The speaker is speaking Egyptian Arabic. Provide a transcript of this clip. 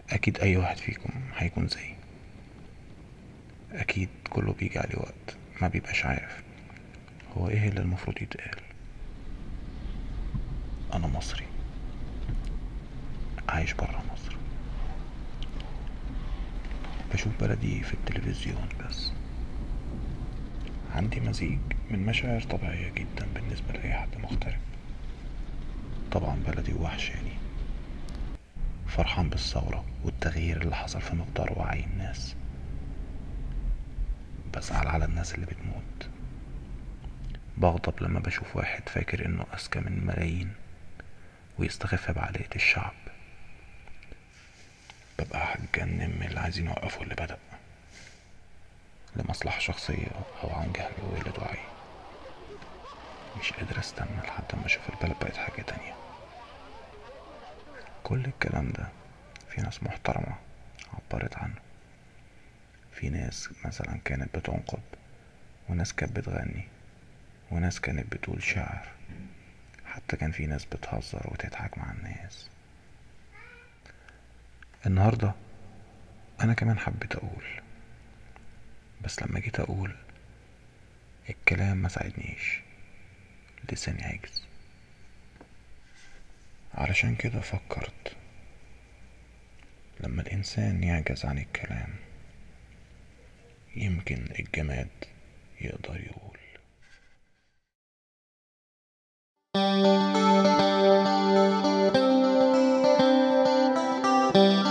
أكيد أي واحد فيكم هيكون زيي أكيد كله بيجي عليه وقت ما بيبقاش عارف هو إيه اللي المفروض يتقال أنا مصري عايش برا مصر بشوف بلدي في التلفزيون بس عندي مزيج من مشاعر طبيعية جدا بالنسبة لأي حد مغترب طبعا بلدي وحشاني فرحان بالثورة والتغيير اللي حصل في مقدار وعي الناس بزعل على الناس اللي بتموت بغضب لما بشوف واحد فاكر انه اذكى من ملايين ويستخف بعقلية الشعب ببقى هتجنن من اللي عايزين يوقفوا اللي بدأ لمصلحة شخصية أو عن جهل وقلة وعي مش قادر استنى لحد ما اشوف البلد بقت حاجة تانية كل الكلام ده في ناس محترمة عبرت عنه في ناس مثلا كانت بتنقد وناس كانت بتغني وناس كانت بتقول شعر حتى كان في ناس بتهزر وتضحك مع الناس النهاردة أنا كمان حبيت أقول بس لما جيت أقول الكلام ما ساعدنيش لساني عجز علشان كده فكرت لما الإنسان يعجز عن الكلام يمكن الجماد يقدر يقول thank you